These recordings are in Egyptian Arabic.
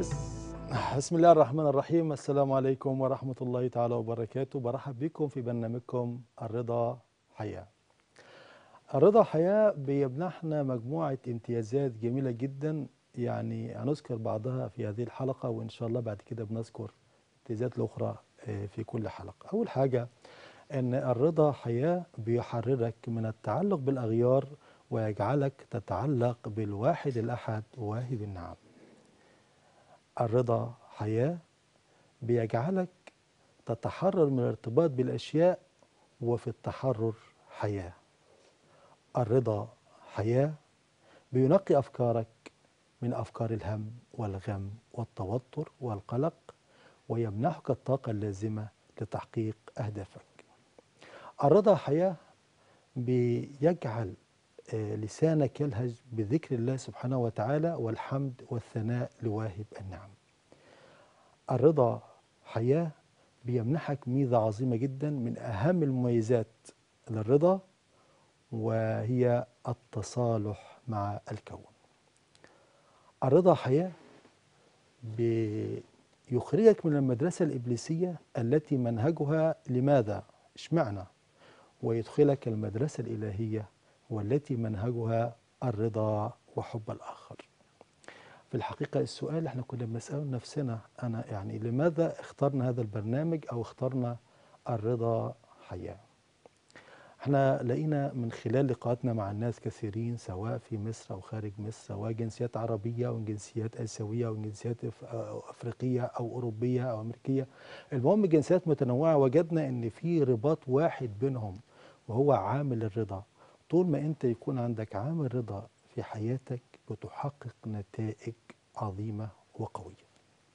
بس- بسم الله الرحمن الرحيم السلام عليكم ورحمة الله تعالى وبركاته برحب بكم في برنامجكم الرضا حياة الرضا حياة بيمنحنا مجموعة امتيازات جميلة جدا يعني هنذكر بعضها في هذه الحلقة وإن شاء الله بعد كده بنذكر امتيازات الأخرى آه، في كل حلقة أول حاجة أن الرضا حياة بيحررك من التعلق بالأغيار ويجعلك تتعلق بالواحد الأحد واهب النعم الرضا حياة بيجعلك تتحرر من الارتباط بالأشياء وفي التحرر حياة الرضا حياة بينقي أفكارك من أفكار الهم والغم والتوتر والقلق ويمنحك الطاقة اللازمة لتحقيق أهدافك الرضا حياة بيجعل آه، لسانك يلهج بذكر الله سبحانه وتعالى والحمد والثناء لواهب النعم الرضا حياة بيمنحك ميزة عظيمة جدا من أهم المميزات للرضا وهي التصالح مع الكون الرضا حياة بيخرجك من المدرسة الإبليسية التي منهجها لماذا؟ اشمعنى؟ ويدخلك المدرسة الإلهية والتي منهجها الرضا وحب الآخر في الحقيقة السؤال احنا كنا بنسأله نفسنا أنا يعني لماذا اخترنا هذا البرنامج أو اخترنا الرضا حياة احنا لقينا من خلال لقاءاتنا مع الناس كثيرين سواء في مصر أو خارج مصر سواء جنسيات عربية أو جنسيات آسيوية أو جنسيات أف- أو أفريقية أو أوروبية أو أمريكية المهم جنسيات متنوعة وجدنا أن في رباط واحد بينهم وهو عامل الرضا طول ما أنت يكون عندك عامل رضا في حياتك بتحقق نتائج عظيمة وقوية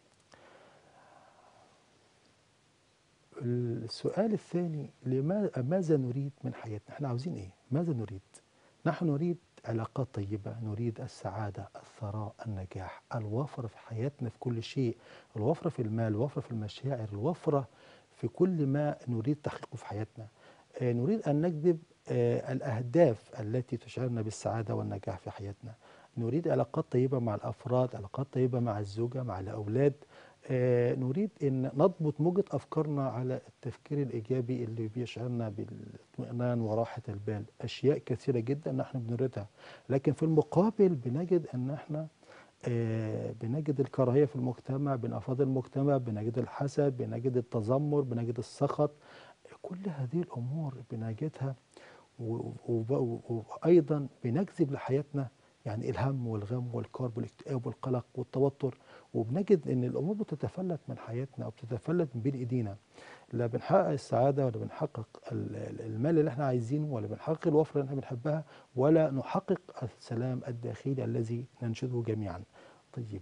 السؤال الثاني لماذا ماذا نريد من حياتنا احنا عاوزين ايه ماذا نريد نحن نريد علاقات طيبة نريد السعادة الثراء النجاح الوفرة في حياتنا في كل شيء الوفرة في المال الوفرة في المشاعر الوفرة في كل ما نريد تحقيقه في حياتنا آه، نريد أن نجذب آه، الأهداف التي تشعرنا بالسعادة والنجاح في حياتنا نريد علاقات طيبة مع الأفراد علاقات طيبة مع الزوجة مع الأولاد آه، نريد أن نضبط موجة أفكارنا على التفكير الإيجابي اللي بيشعرنا بالاطمئنان وراحة البال أشياء كثيرة جدا نحن بنريدها لكن في المقابل بنجد أن احنا آه، بنجد الكراهية في المجتمع بين أفراد المجتمع بنجد الحسد بنجد التذمر بنجد السخط كل هذه الأمور بنجدها و- وب- وأيضا بنجذب لحياتنا يعني الهم والغم والكرب والاكتئاب والقلق والتوتر وبنجد ان الامور بتتفلت من حياتنا او بتتفلت من بين ايدينا لا بنحقق السعاده ولا بنحقق ال- ال- المال اللي احنا عايزينه ولا بنحقق الوفره اللي احنا بنحبها ولا نحقق السلام الداخلي الذي ننشده جميعا طيب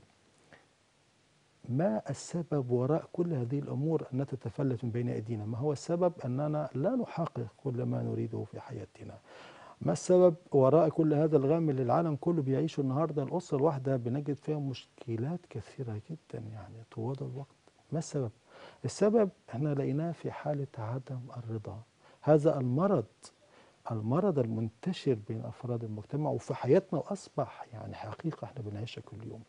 ما السبب وراء كل هذه الامور ان تتفلت من بين ايدينا ما هو السبب اننا لا نحقق كل ما نريده في حياتنا ما السبب وراء كل هذا الغم اللي العالم كله بيعيشه النهارده الاسره الواحده بنجد فيها مشكلات كثيره جدا يعني طوال الوقت ما السبب السبب احنا لقيناه في حاله عدم الرضا هذا المرض المرض المنتشر بين افراد المجتمع وفي حياتنا واصبح يعني حقيقه احنا بنعيشها كل يوم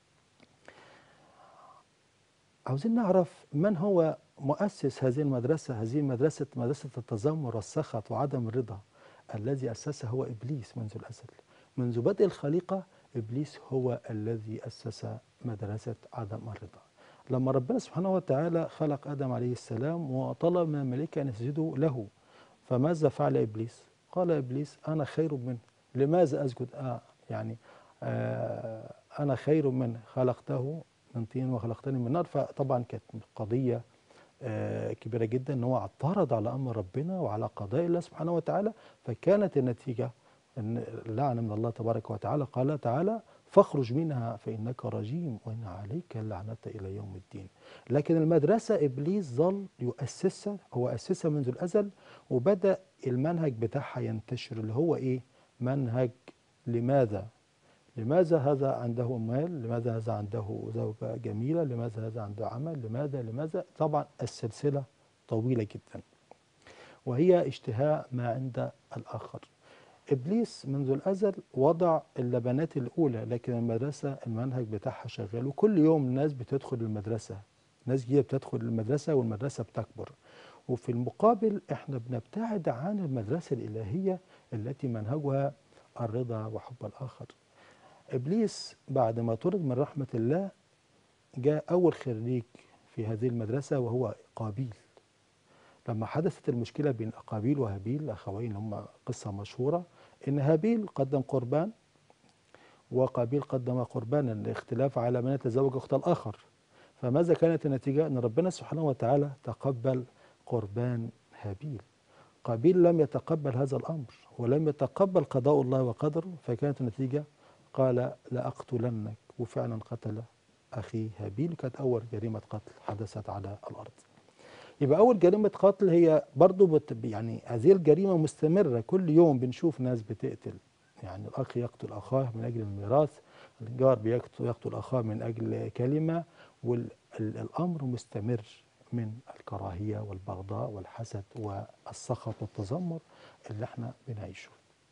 عاوزين نعرف من هو مؤسس هذه المدرسة هذه المدرسة مدرسة التذمر والسخط وعدم الرضا الذي أسسها هو إبليس منذ الأزل منذ بدء الخليقة إبليس هو الذي أسس مدرسة عدم الرضا لما ربنا سبحانه وتعالى خلق آدم عليه السلام وطلب من الملائكة أن يسجدوا له فماذا فعل إبليس؟ قال إبليس أنا خير منه لماذا أسجد؟ آه يعني آه أنا خير منه خلقته من طين وخلقتني من نار فطبعا كانت قضية آه، كبيرة جدا ان هو اعترض على امر ربنا وعلى قضاء الله سبحانه وتعالى فكانت النتيجة ان لعنة من الله تبارك وتعالى قال تعالى فاخرج منها فإنك رجيم وإن عليك اللعنة إلى يوم الدين لكن المدرسة إبليس ظل يؤسسها هو أسسها منذ الأزل وبدأ المنهج بتاعها ينتشر اللي هو إيه منهج لماذا لماذا هذا عنده مال لماذا هذا عنده زوجة جميلة لماذا هذا عنده عمل لماذا لماذا طبعا السلسلة طويلة جدا وهي اشتهاء ما عند الآخر إبليس منذ الأزل وضع اللبنات الأولى لكن المدرسة المنهج بتاعها شغال وكل يوم ناس بتدخل المدرسة ناس جديدة بتدخل المدرسة والمدرسة بتكبر وفي المقابل احنا بنبتعد عن المدرسة الإلهية التي منهجها الرضا وحب الآخر إبليس بعد ما طرد من رحمة الله جاء أول خريج في هذه المدرسة وهو قابيل لما حدثت المشكلة بين قابيل وهابيل أخوين هم قصة مشهورة إن هابيل قدم قربان وقابيل قدم قربانا لاختلاف على من يتزوج أخت الآخر فماذا كانت النتيجة؟ أن ربنا سبحانه وتعالى تقبل قربان هابيل قابيل لم يتقبل هذا الأمر ولم يتقبل قضاء الله وقدره فكانت النتيجة قال لأقتلنك وفعلا قتل أخي هابيل كانت أول جريمة قتل حدثت على الأرض يبقى أول جريمة قتل هي برضو بت يعني هذه الجريمة مستمرة كل يوم بنشوف ناس بتقتل يعني الأخ يقتل أخاه من أجل الميراث الجار بيقتل يقتل أخاه من أجل كلمة والأمر مستمر من الكراهية والبغضاء والحسد والسخط والتذمر اللي احنا بنعيشه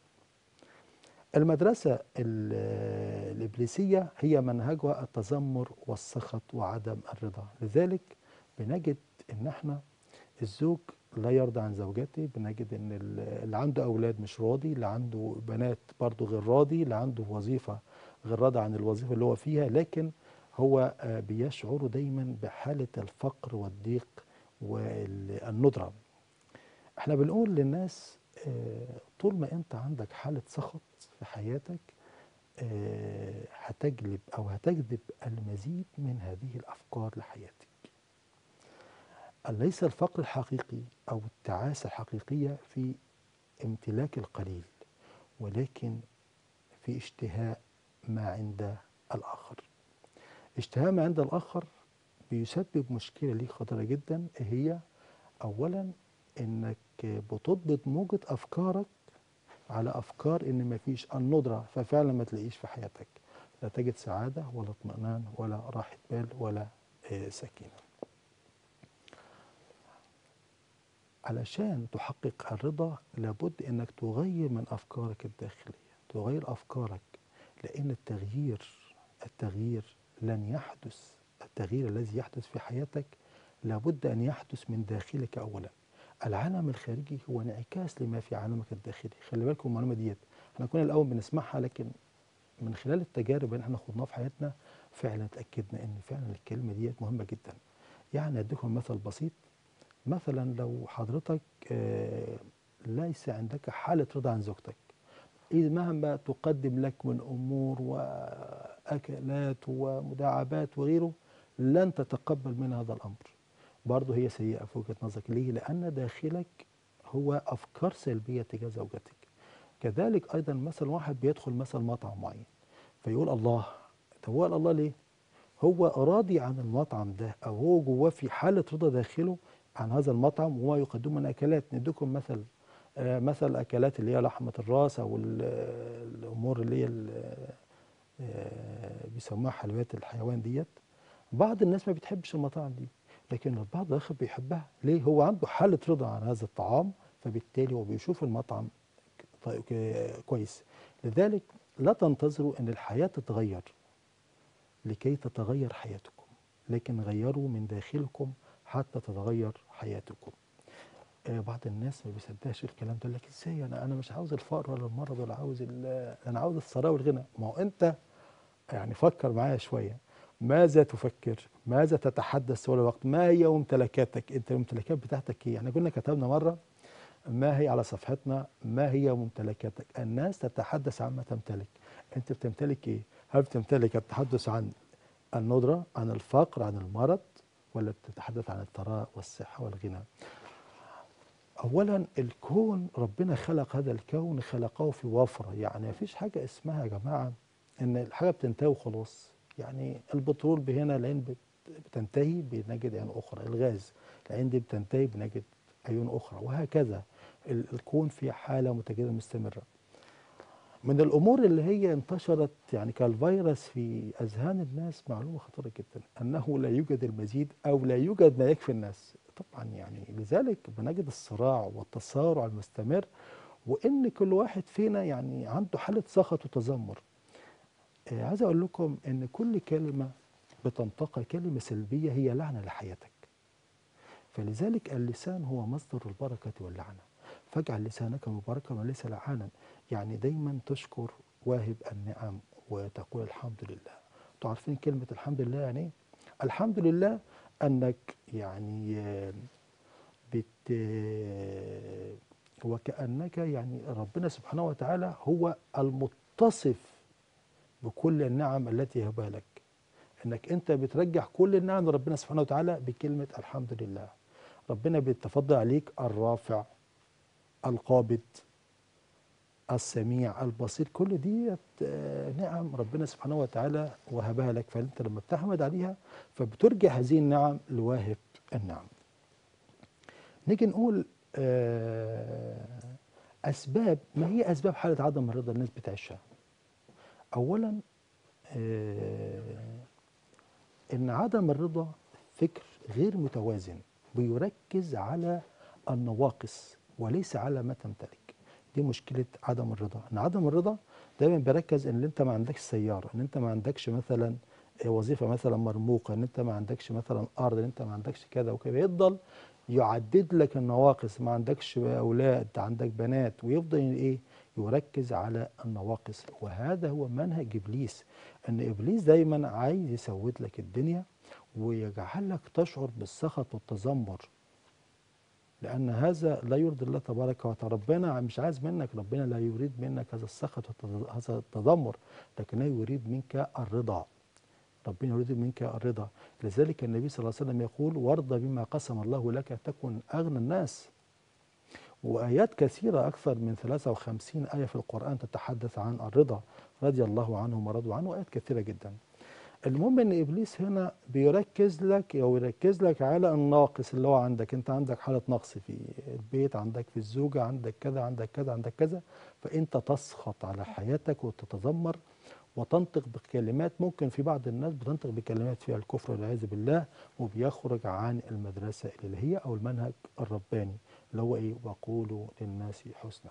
المدرسة الإبليسية هي منهجها التذمر والسخط وعدم الرضا لذلك بنجد ان احنا الزوج لا يرضى عن زوجته بنجد ان اللي عنده اولاد مش راضي اللي عنده بنات برضه غير راضي اللي عنده وظيفه غير راضي عن الوظيفه اللي هو فيها لكن هو بيشعر دايما بحاله الفقر والضيق والندره احنا بنقول للناس طول ما انت عندك حاله سخط في حياتك هتجلب او هتجذب المزيد من هذه الافكار لحياتك ليس الفقر الحقيقي أو التعاسة الحقيقية في امتلاك القليل ولكن في اشتهاء ما عند الآخر اشتهاء ما عند الآخر بيسبب مشكلة ليك خطيرة جدا هي أولا إنك بتضبط موجة أفكارك على أفكار إن مفيش الندرة ففعلا ما تلاقيش في حياتك لا تجد سعادة ولا اطمئنان ولا راحة بال ولا سكينة علشان تحقق الرضا لابد انك تغير من افكارك الداخليه تغير افكارك لان التغيير التغيير لن يحدث التغيير الذي يحدث في حياتك لابد ان يحدث من داخلك اولا العالم الخارجي هو انعكاس لما في عالمك الداخلي خلي بالكم المعلومه ديت احنا كنا الاول بنسمعها لكن من خلال التجارب اللي احنا خضناها في حياتنا فعلا اتاكدنا ان فعلا الكلمه ديت مهمه جدا يعني اديكم مثل بسيط مثلا لو حضرتك ليس عندك حالة رضا عن زوجتك إذ مهما تقدم لك من أمور وأكلات ومداعبات وغيره لن تتقبل من هذا الأمر برضه هي سيئة في وجهة نظرك ليه؟ لأن داخلك هو أفكار سلبية تجاه زوجتك كذلك أيضا مثلا واحد بيدخل مثلا مطعم معين فيقول الله طب هو الله ليه؟ هو راضي عن المطعم ده أو هو جواه في حالة رضا داخله عن هذا المطعم وما يقدم من اكلات نديكم مثل آه مثل الاكلات اللي هي لحمه الراس او الامور اللي هي آه بيسموها حلويات الحيوان ديت بعض الناس ما بتحبش المطاعم دي لكن البعض الاخر بيحبها ليه هو عنده حاله رضا عن هذا الطعام فبالتالي هو بيشوف المطعم كويس لذلك لا تنتظروا ان الحياه تتغير لكي تتغير حياتكم لكن غيروا من داخلكم حتى تتغير حياتكم آه بعض الناس ما بيصدقش الكلام ده يقول لك ازاي انا انا مش عاوز الفقر ولا المرض ولا عاوز انا عاوز الثراء والغنى ما هو انت يعني فكر معايا شويه ماذا تفكر ماذا تتحدث طول الوقت ما هي ممتلكاتك انت الممتلكات بتاعتك ايه يعني كنا كتبنا مره ما هي على صفحتنا ما هي ممتلكاتك الناس تتحدث عما تمتلك انت بتمتلك ايه هل بتمتلك التحدث عن الندره عن الفقر عن المرض ولا بتتحدث عن الثراء والصحة والغنى أولا الكون ربنا خلق هذا الكون خلقه في وفرة يعني ما فيش حاجة اسمها يا جماعة إن الحاجة بتنتهي وخلاص يعني البترول هنا العين بتنتهي بنجد عين أخرى الغاز العين دي بتنتهي بنجد عيون أخرى وهكذا الكون في حالة متجددة مستمرة من الامور اللي هي انتشرت يعني كالفيروس في اذهان الناس معلومه خطيره جدا انه لا يوجد المزيد او لا يوجد ما يكفي الناس طبعا يعني لذلك بنجد الصراع والتصارع المستمر وان كل واحد فينا يعني عنده حاله سخط وتذمر آه، عايز اقول لكم ان كل كلمه بتنطقها كلمه سلبيه هي لعنه لحياتك فلذلك اللسان هو مصدر البركه واللعنه فاجعل لسانك مباركا وليس لعانا يعني دايما تشكر واهب النعم وتقول الحمد لله انتوا عارفين كلمه الحمد لله يعني ايه الحمد لله انك يعني آه، بت آه، وكانك يعني ربنا سبحانه وتعالى هو المتصف بكل النعم التي يهبها لك انك انت بترجع كل النعم لربنا سبحانه وتعالى بكلمه الحمد لله ربنا بيتفضل عليك الرافع القابض السميع البصير كل دي آه، نعم ربنا سبحانه وتعالى وهبها لك فانت لما بتحمد عليها فبترجع هذه النعم لواهب النعم نيجي نقول آه، اسباب ما هي اسباب حاله عدم الرضا الناس بتعيشها اولا آه، ان عدم الرضا فكر غير متوازن بيركز على النواقص وليس على ما تمتلك دي مشكله عدم الرضا ان عدم الرضا دايما بيركز ان انت ما عندكش سياره ان انت ما عندكش مثلا وظيفه مثلا مرموقه ان انت ما عندكش مثلا ارض ان انت ما عندكش كذا وكذا يفضل يعدد لك النواقص ما عندكش اولاد عندك بنات ويفضل ايه يركز على النواقص وهذا هو منهج ابليس ان ابليس دايما عايز يسود لك الدنيا ويجعلك تشعر بالسخط والتذمر لأن هذا لا يرضي الله تبارك وتعالى ربنا مش عايز منك ربنا لا يريد منك هذا السخط وهذا التذمر لكنه يريد منك الرضا ربنا يريد منك الرضا لذلك النبي صلى الله عليه وسلم يقول وارضى بما قسم الله لك تكن أغنى الناس وآيات كثيرة أكثر من 53 آية في القرآن تتحدث عن الرضا رضي الله عنهم ورضوا عنه آيات كثيرة جدا المهم ان ابليس هنا بيركز لك او يركز لك على الناقص اللي هو عندك انت عندك حاله نقص في البيت عندك في الزوجه عندك كذا عندك كذا عندك كذا فانت تسخط على حياتك وتتذمر وتنطق بكلمات ممكن في بعض الناس بتنطق بكلمات فيها الكفر والعياذ بالله وبيخرج عن المدرسه الالهيه او المنهج الرباني اللي هو ايه وقولوا للناس حسنا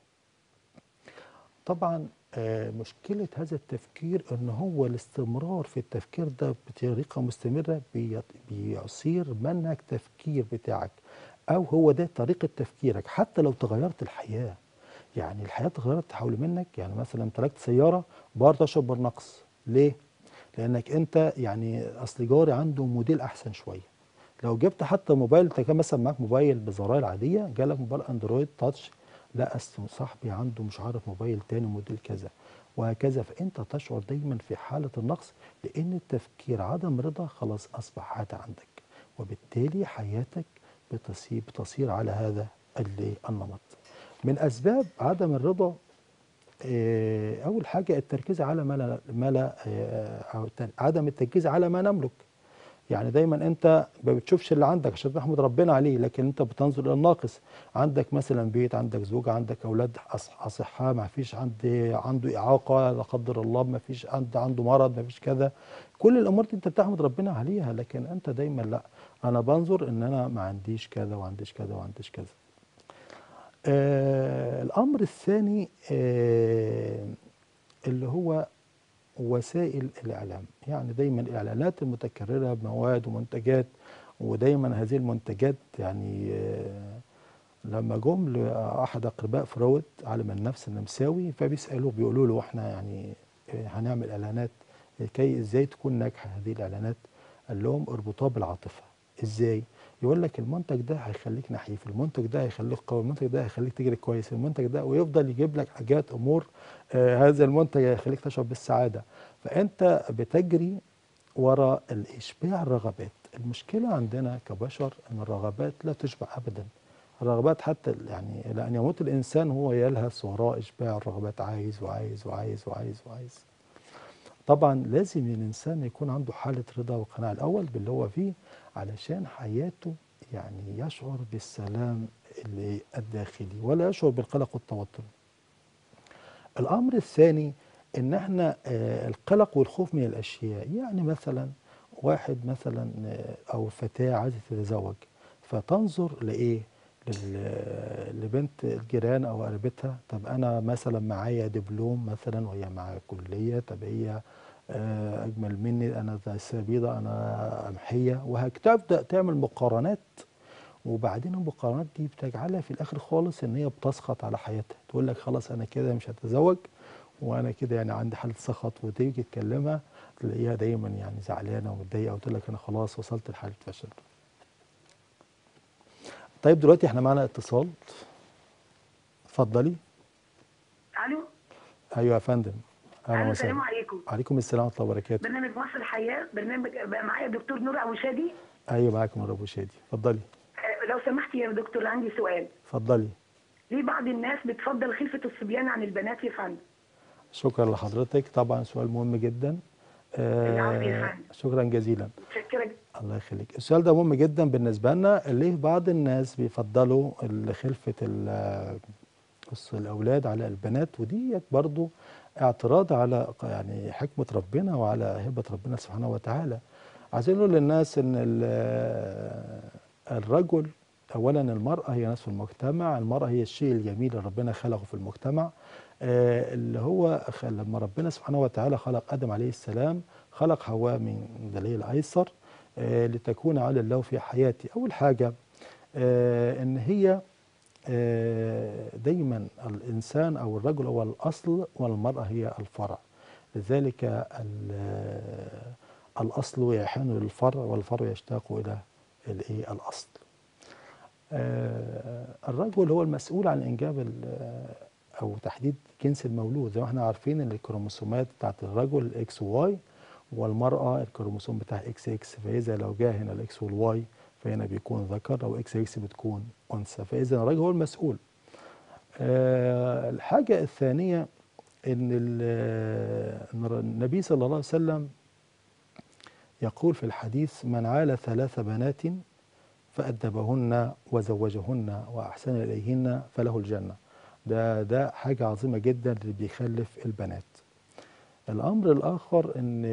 طبعا آه، مشكلة هذا التفكير ان هو الاستمرار في التفكير ده بطريقة مستمرة بي- بيصير منهج تفكير بتاعك او هو ده طريقة تفكيرك حتى لو تغيرت الحياة يعني الحياة اتغيرت حول منك يعني مثلا امتلكت سيارة برضه تشعر بالنقص ليه؟ لانك انت يعني اصل جاري عنده موديل احسن شوية لو جبت حتى موبايل انت كان مثلا معاك موبايل بزراير عادية جالك موبايل اندرويد تاتش لا اصل صاحبي عنده مش عارف موبايل تاني موديل كذا وهكذا فانت تشعر دايما في حاله النقص لان التفكير عدم رضا خلاص اصبح عاده عندك وبالتالي حياتك بتصير بتصير على هذا اللي- النمط من اسباب عدم الرضا آه، اول حاجه التركيز على ما لا ما لا آه، او الت- عدم التركيز على ما نملك يعني دايما انت ما بتشوفش اللي عندك عشان تحمد ربنا عليه لكن انت بتنظر الى الناقص عندك مثلا بيت عندك زوجة عندك اولاد أص- اصحاء ما فيش عند عنده اعاقه لا قدر الله ما فيش عند عنده مرض ما فيش كذا كل الامور دي انت بتحمد ربنا عليها لكن انت دايما لا انا بنظر ان انا ما عنديش كذا وعنديش كذا وعنديش كذا آه الامر الثاني آه اللي هو وسائل الإعلام يعني دايما الإعلانات المتكررة بمواد ومنتجات ودايما هذه المنتجات يعني آه، لما جم لأحد أقرباء فرويد عالم النفس النمساوي فبيسألوه بيقولوا له احنا يعني آه، هنعمل إعلانات كي ازاي تكون ناجحة هذه الإعلانات قال لهم اربطوها بالعاطفة ازاي يقول لك المنتج ده هيخليك نحيف المنتج ده هيخليك قوي المنتج ده هيخليك تجري كويس المنتج ده ويفضل يجيب لك حاجات امور آه هذا المنتج هيخليك تشعر بالسعاده فانت بتجري وراء الاشباع الرغبات المشكله عندنا كبشر ان الرغبات لا تشبع ابدا الرغبات حتى ال- يعني الى ان يموت الانسان هو يلهث وراء اشباع الرغبات عايز وعايز وعايز وعايز وعايز طبعا لازم الانسان يكون عنده حاله رضا وقناعه الاول باللي هو فيه علشان حياته يعني يشعر بالسلام اللي الداخلي ولا يشعر بالقلق والتوتر الامر الثاني ان احنا آه، القلق والخوف من الاشياء يعني مثلا واحد مثلا آه، او فتاه عايزه تتزوج فتنظر لايه لل- لبنت الجيران او قريبتها طب انا مثلا معايا دبلوم مثلا وهي معايا كليه طب هي آه، اجمل مني انا ذا بيضة انا قمحيه وهتبدا تعمل مقارنات وبعدين المقارنات دي بتجعلها في الاخر خالص ان هي بتسخط على حياتها تقول لك خلاص انا كده مش هتزوج وانا كده يعني عندي حاله سخط وتيجي تكلمها تلاقيها دايما يعني زعلانه ومتضايقه وتقول لك انا خلاص وصلت لحاله فشل طيب دلوقتي احنا معانا اتصال اتفضلي الو ايوه يا فندم اهلا الو السلام وسهلا عليكم عليكم السلام ورحمه الله وبركاته برنامج مصر الحياه برنامج بقى معايا دكتور نور ابو شادي ايوه معاكم يا ابو شادي اتفضلي آه، لو سمحت يا دكتور عندي سؤال اتفضلي ليه بعض الناس بتفضل خلفه الصبيان عن البنات يا فندم شكرا لحضرتك طبعا سؤال مهم جدا العفو يا آه فندم. شكرا جزيلا متشكره جداً. الله يخليك السؤال ده مهم جدا بالنسبة لنا ليه بعض الناس بيفضلوا ال- خلفة ال- الص- الأولاد على البنات وديت برضو اعتراض على ق- يعني حكمة ربنا وعلى هبة ربنا سبحانه وتعالى عايزين نقول للناس ان ال- الرجل اولا المرأة هي نصف المجتمع المرأة هي الشيء الجميل اللي ربنا خلقه في المجتمع آه، اللي هو خ- لما ربنا سبحانه وتعالى خلق آدم عليه السلام خلق حواء من دليل الأيسر آه، لتكون على الله في حياتي أول حاجة آه، إن هي آه، دايما الإنسان أو الرجل هو الأصل والمرأة هي الفرع لذلك ال- الأصل يحن للفرع والفرع يشتاق إلى الإيه الأصل آه، الرجل هو المسؤول عن إنجاب ال- أو تحديد جنس المولود زي ما احنا عارفين ان الكروموسومات بتاعت الرجل اكس وواي والمرأة الكروموسوم بتاع اكس اكس فإذا لو جاء هنا الاكس والواي فهنا بيكون ذكر أو اكس اكس بتكون أنثى فإذا الرجل هو المسؤول آه، الحاجة الثانية ان ال- إن النبي صلى الله عليه وسلم يقول في الحديث من عال ثلاث بنات فأدبهن وزوجهن وأحسن إليهن فله الجنة ده ده حاجة عظيمة جدا اللي بيخلف البنات الأمر الآخر إن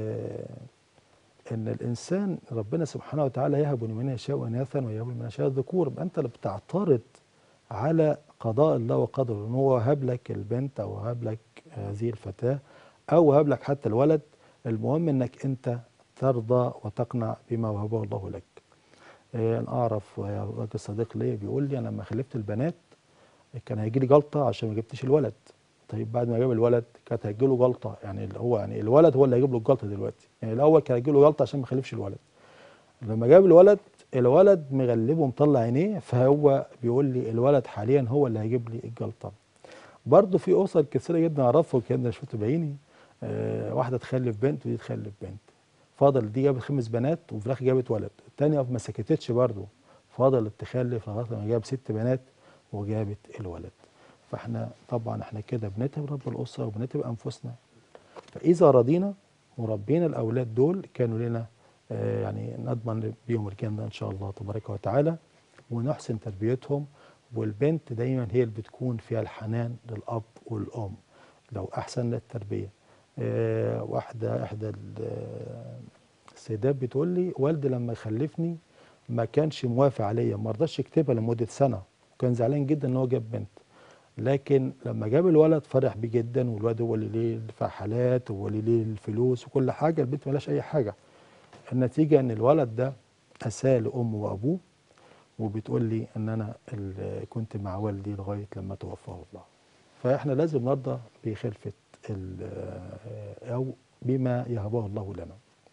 إن الإنسان ربنا سبحانه وتعالى يهب لمن يشاء إناثا ويهب لمن يشاء الذكور يبقى أنت اللي بتعترض على قضاء الله وقدره إن هو وهب لك البنت أو وهب لك هذه الفتاة أو وهب لك حتى الولد المهم إنك أنت ترضى وتقنع بما وهبه الله لك آه، أنا أعرف آه، راجل صديق ليا بيقول لي أنا لما خلفت البنات كان هيجي لي جلطه عشان ما جبتش الولد طيب بعد ما جاب الولد كانت هتجي له جلطه يعني اللي هو يعني الولد هو اللي هيجيب له الجلطه دلوقتي يعني الاول كان هيجي له جلطه عشان ما خلفش الولد لما جاب الولد الولد مغلبه ومطلع عينيه فهو بيقول لي الولد حاليا هو اللي هيجيب لي الجلطه برضه في اسر كثيره جدا اعرفه كده شفت بعيني آه واحده تخلف بنت ودي تخلف بنت فاضل دي جابت خمس بنات وفي الاخر جابت ولد الثانيه ما سكتتش برضه فضلت تخلف لغايه ما جاب ست بنات وجابت الولد فاحنا طبعا احنا كده بنتعب رب الاسره وبنتعب انفسنا فاذا رضينا وربينا الاولاد دول كانوا لنا آه يعني نضمن بيهم الجنه ان شاء الله تبارك وتعالى ونحسن تربيتهم والبنت دايما هي اللي بتكون فيها الحنان للاب والام لو احسن التربيه آه واحده احدى ال- السيدات بتقول لي والدي لما خلفني ما كانش موافق عليا ما رضاش يكتبها لمده سنه وكان زعلان جدا ان هو جاب بنت لكن لما جاب الولد فرح بيه جدا والولد هو اللي ليه الفحالات وهو اللي ليه الفلوس وكل حاجه البنت ملاش اي حاجه النتيجه ان الولد ده اساء لامه وابوه وبتقول لي ان انا ال- كنت مع والدي لغايه لما توفاه الله فاحنا لازم نرضى بخلفه ال- او بما يهبه الله لنا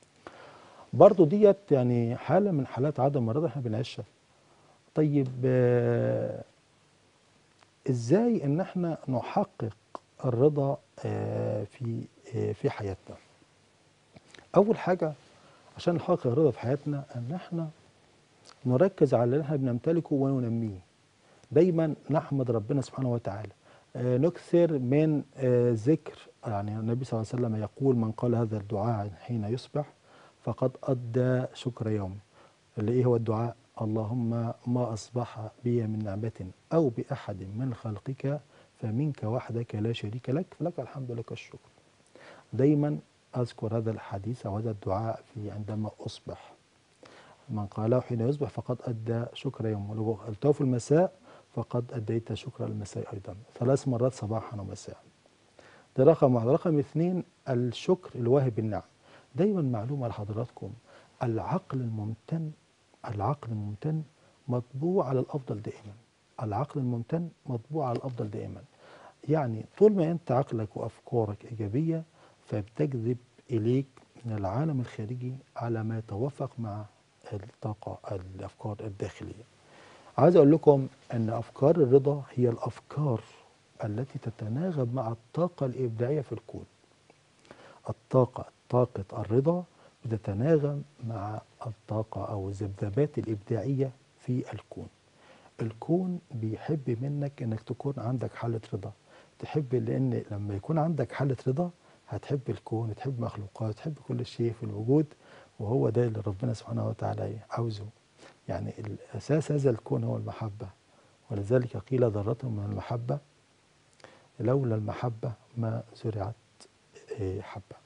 برضو ديت يعني حاله من حالات عدم الرضا احنا بنعيشها طيب آه، ازاي ان احنا نحقق الرضا آه، في آه، في حياتنا اول حاجه عشان نحقق الرضا في حياتنا ان احنا نركز على اللي احنا بنمتلكه وننميه دايما نحمد ربنا سبحانه وتعالى آه، نكثر من آه، ذكر يعني النبي صلى الله عليه وسلم يقول من قال هذا الدعاء حين يصبح فقد أدى شكر يومه اللي إيه هو الدعاء اللهم ما أصبح بي من نعمة أو بأحد من خلقك فمنك وحدك لا شريك لك فلك الحمد لك الشكر دايما أذكر هذا الحديث أو هذا الدعاء في عندما أصبح من قاله حين يصبح فقد أدى شكر يوم ولو قلته في المساء فقد أديت شكر المساء أيضا ثلاث مرات صباحا ومساء ده رقم واحد رقم اثنين الشكر الواهب النعم دايما معلومة لحضراتكم العقل الممتن العقل الممتن مطبوع على الأفضل دائما العقل الممتن مطبوع على الأفضل دائما يعني طول ما أنت عقلك وأفكارك إيجابية فبتجذب إليك من العالم الخارجي على ما يتوافق مع الطاقة الأفكار الداخلية عايز أقول لكم أن أفكار الرضا هي الأفكار التي تتناغم مع الطاقة الإبداعية في الكون الطاقة طاقة الرضا بتتناغم مع الطاقة أو الذبذبات الإبداعية في الكون الكون بيحب منك انك تكون عندك حالة رضا تحب لان لما يكون عندك حالة رضا هتحب الكون تحب مخلوقات تحب كل شيء في الوجود وهو ده اللي ربنا سبحانه وتعالى عاوزه يعني الاساس هذا الكون هو المحبة ولذلك قيل ذرة من المحبة لولا المحبة ما زرعت إيه، حبة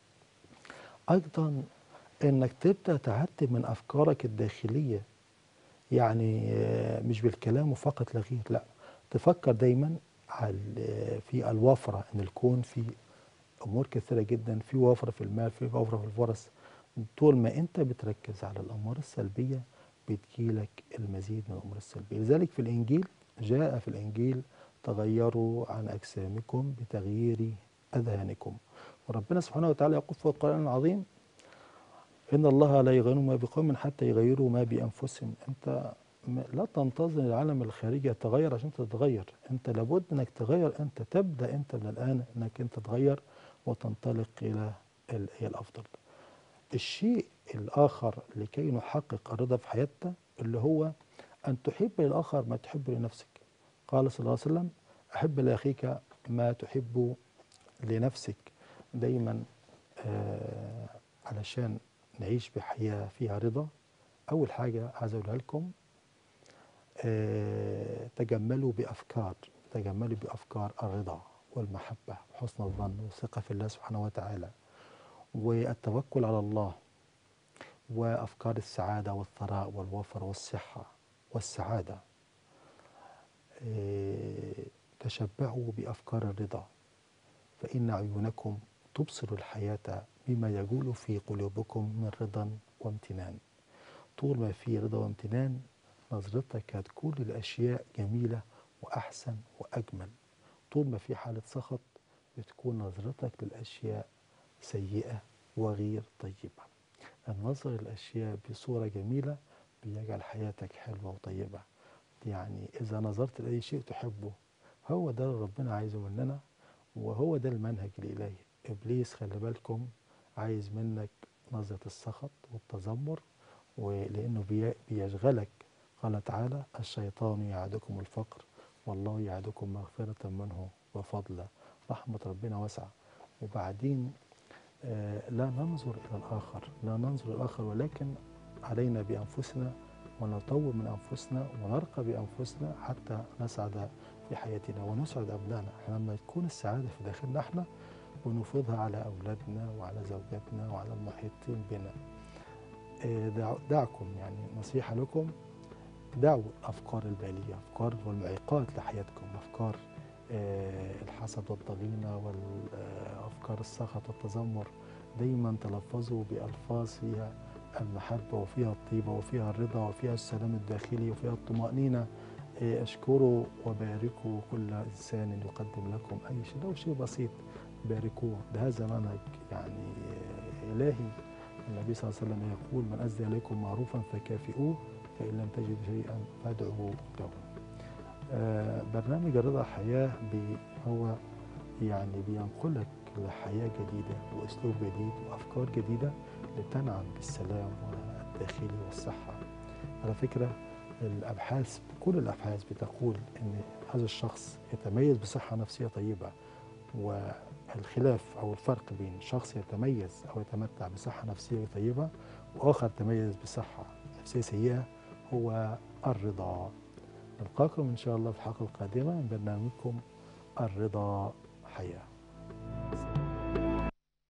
أيضا أنك تبدأ تعتب من أفكارك الداخلية يعني آه، مش بالكلام وفقط لا غير لا تفكر دايما على في الوفرة ان الكون في امور كثيرة جدا في وفرة في المال في وفرة في الفرص طول ما انت بتركز على الامور السلبية بتجيلك المزيد من الامور السلبية لذلك في الانجيل جاء في الانجيل تغيروا عن اجسامكم بتغيير اذهانكم وربنا سبحانه وتعالى يقول في القرآن العظيم إن الله لا يغير ما بقوم حتى يغيروا ما بأنفسهم أنت م- لا تنتظر العالم الخارجي يتغير عشان تتغير أنت لابد أنك تغير أنت تبدأ أنت من الآن أنك أنت تغير وتنطلق إلى ال- إلى الأفضل الشيء الآخر لكي نحقق الرضا في حياتنا اللي هو أن تحب للآخر ما تحب لنفسك قال صلى الله عليه وسلم أحب لأخيك ما تحب لنفسك دايما آه علشان نعيش بحياة فيها رضا أول حاجة عايز أقولها لكم آه تجملوا بأفكار تجملوا بأفكار الرضا والمحبة وحسن الظن والثقة في الله سبحانه وتعالى والتوكل على الله وأفكار السعادة والثراء والوفر والصحة والسعادة آه تشبعوا بأفكار الرضا فإن عيونكم تبصر الحياة بما يجول في قلوبكم من رضا وامتنان طول ما في رضا وامتنان نظرتك هتكون للأشياء جميلة وأحسن وأجمل طول ما في حالة سخط بتكون نظرتك للأشياء سيئة وغير طيبة النظر للأشياء بصورة جميلة بيجعل حياتك حلوة وطيبة يعني إذا نظرت لأي شيء تحبه هو ده اللي ربنا عايزه مننا وهو ده المنهج الإلهي إبليس خلي بالكم عايز منك نظرة السخط والتذمر ولأنه بي- بيشغلك قال تعالى الشيطان يعدكم الفقر والله يعدكم مغفرة منه وفضلا رحمة ربنا واسعة وبعدين آه، لا ننظر إلى الآخر لا ننظر إلى الآخر ولكن علينا بأنفسنا ونطور من أنفسنا ونرقى بأنفسنا حتى نسعد في حياتنا ونسعد أبنائنا احنا لما تكون السعادة في داخلنا احنا ونفرضها على أولادنا وعلى زوجاتنا وعلى المحيطين بنا آه، دع- دعكم يعني نصيحة لكم دعوا الأفكار البالية أفكار والمعيقات لحياتكم أفكار آه، الحسد والضغينة والأفكار السخط والتذمر دايما تلفظوا بألفاظ فيها المحبة وفيها الطيبة وفيها الرضا وفيها السلام الداخلي وفيها الطمأنينة آه، اشكروا وباركوا كل إنسان يقدم لكم أي شيء لو شيء بسيط باركوه ده هذا منهج يعني آه، إلهي النبي صلى الله عليه وسلم يقول من أسدى إليكم معروفا فكافئوه فإن لم تجدوا شيئا فادعوا له آه، برنامج الرضا حياة بي هو يعني بينقلك لحياة جديدة وأسلوب جديد وأفكار جديدة لتنعم بالسلام والداخلي والصحة على فكرة الأبحاث كل الأبحاث بتقول أن هذا الشخص يتميز بصحة نفسية طيبة والخلاف أو الفرق بين شخص يتميز أو يتمتع بصحة نفسية طيبة وآخر يتميز بصحة نفسية سيئة هو الرضا نلقاكم إن شاء الله في الحلقة القادمة من برنامجكم الرضا حياه